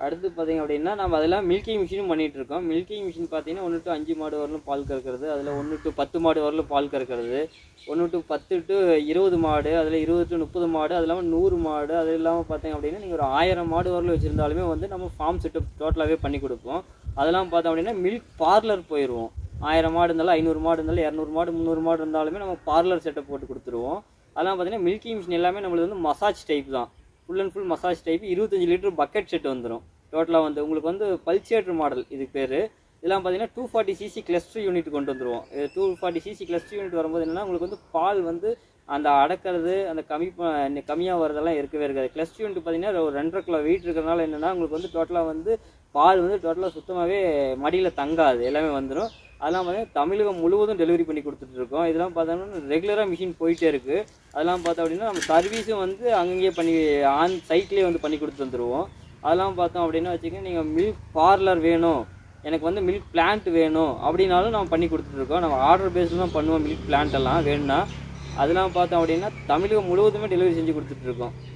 அடுத்து பார்த்தீங்க அப்படின்னா நம்ம அதெல்லாம் மில்கிங் மிஷினும் பண்ணிட்டு இருக்கோம் மில்கிங் மிஷின் பார்த்தீங்கன்னா ஒன்று டு அஞ்சு மாடு வரலும் பால் கறக்கிறது அதில் ஒன்று டு பத்து மாடு வரலும் பால் கறக்கிறது ஒன்று டு பத்து டு இருபது மாடு அதில் இருபது டு முப்பது மாடு அது இல்லாமல் நூறு மாடு அது இல்லாமல் பார்த்தீங்க அப்படின்னா நீங்கள் ஒரு ஆயிரம் மாடு வரலும் வச்சுருந்தாலுமே வந்து நம்ம ஃபார்ம் செட்டப் டோட்டலாகவே பண்ணி கொடுப்போம் அதெல்லாம் பார்த்தோம் அப்படின்னா மில்க் பார்லர் போயிடுவோம் ஆயிரம் மாடு இருந்தாலும் ஐநூறு மாடு இருந்தாலும் இரநூறு மாடு முந்நூறு மாடு இருந்தாலுமே நம்ம பார்லர் செட்டப் போட்டு கொடுத்துருவோம் அதெல்லாம் பார்த்தீங்கன்னா மில்கிங் மிஷின் எல்லாமே நம்மளுக்கு வந்து மசாஜ் டைப் தான் full and full massage type இருபத்தஞ்சு லிட்டர் பக்கெட் செட் வந்துடும் டோட்டலாக வந்து உங்களுக்கு வந்து பல்சேட்டர் மாடல் இதுக்கு பேர் இதெல்லாம் பார்த்தீங்கன்னா two forty cc cluster unit கொண்டு வந்துருவோம் two forty cc cluster unit வரும்போது என்னன்னா உங்களுக்கு வந்து பால் வந்து அந்த அடக்கிறது அந்த கம்மி ப- கம்மியாக வரதெல்லாம் இருக்கவே இருக்காது கிளஸ்டர் யூனிட் பார்த்தீங்கன்னா ஒரு ரெண்டரை கிலோ வெயிட் இருக்கிறதுனால என்னன்னா உங்களுக்கு வந்து டோட்டலாக வந்து பால் வந்து டோட்டலாக சுத்தமாகவே மடியில் தங்காது எல்லாமே வந்துடும் அதெல்லாம் பார்த்தீங்கன்னா தமிழகம் முழுவதும் டெலிவரி பண்ணி கொடுத்துட்டு இருக்கோம் இதெல்லாம் பார்த்தோம்னா ரெகுலராக மிஷின் போயிட்டே இருக்குது அதெல்லாம் பார்த்தோம் அப்படின்னா நம்ம சர்வீஸும் வந்து அங்கங்கேயே பண்ணி ஆன் சைட்லேயே வந்து பண்ணி கொடுத்து வந்துருவோம் அதெல்லாம் பார்த்தோம் அப்படின்னா வச்சுக்கோங்க நீங்கள் மில்க் பார்லர் வேணும் எனக்கு வந்து மில்க் பிளான்ட் வேணும் அப்படின்னாலும் நம்ம பண்ணி கொடுத்துட்ருக்கோம் நம்ம ஆர்டர் பேஸில் தான் பண்ணுவோம் மில்க் பிளான்ட் எல்லாம் வேணும்னா அதெல்லாம் பார்த்தோம் அப்படின்னா தமிழகம் முழுவதுமே டெலிவரி செஞ்சு கொடுத்துட்ருக்கோம்